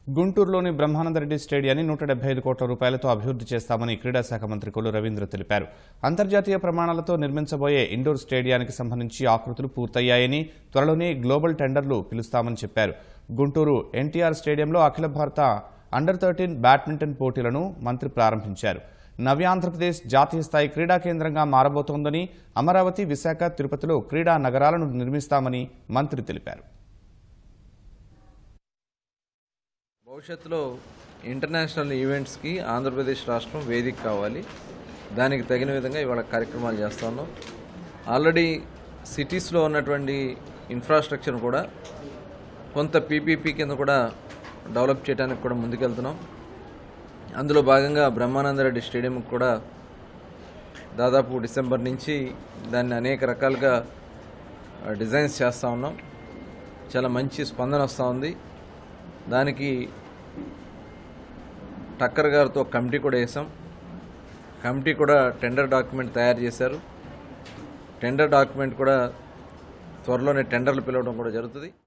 గుంటూరులోని బ్రహ్మానందరెడ్డి స్టేడియాన్ని నూట డెబ్బై ఐదు కోట్ల రూపాయలతో అభివృద్ధి చేస్తామని క్రీడా శాఖ మంత్రి కొల్లు రవీంద్ర తెలిపారు అంతర్జాతీయ ప్రమాణాలతో నిర్మించబోయే ఇండోర్ స్టేడియానికి సంబంధించి ఆకృతులు పూర్తయ్యాయని త్వరలోనే గ్లోబల్ టెండర్లు పిలుస్తామని చెప్పారు గుంటూరు ఎన్టీఆర్ స్టేడియంలో అఖిల భారత అండర్ థర్టీన్ బ్యాడ్మింటన్ పోటీలను మంత్రి ప్రారంభించారు నవ్యాంధ్రప్రదేశ్ జాతీయ స్థాయి క్రీడా కేంద్రంగా మారబోతోందని అమరావతి విశాఖ తిరుపతిలో క్రీడా నగరాలను నిర్మిస్తామని మంత్రి తెలిపారు భవిష్యత్తులో ఇంటర్నేషనల్ ఈవెంట్స్కి ఆంధ్రప్రదేశ్ రాష్ట్రం వేదిక కావాలి దానికి తగిన విధంగా ఇవాళ కార్యక్రమాలు చేస్తా ఉన్నాం ఆల్రెడీ సిటీస్లో ఉన్నటువంటి ఇన్ఫ్రాస్ట్రక్చర్ కూడా కొంత పీపీపీ కింద కూడా డెవలప్ చేయడానికి కూడా ముందుకెళ్తున్నాం అందులో భాగంగా బ్రహ్మానందరెడ్డి స్టేడియంకి కూడా దాదాపు డిసెంబర్ నుంచి దాన్ని అనేక రకాలుగా ఆ, డిజైన్స్ చేస్తూ ఉన్నాం చాలా మంచి స్పందన వస్తూ ఉంది దానికి టక్కర్ గారితో కమిటీ కూడా వేసాం కమిటీ కూడా టెండర్ డాక్యుమెంట్ తయారు చేశారు టెండర్ డాక్యుమెంట్ కూడా త్వరలోనే టెండర్లు పిలవడం కూడా జరుగుతుంది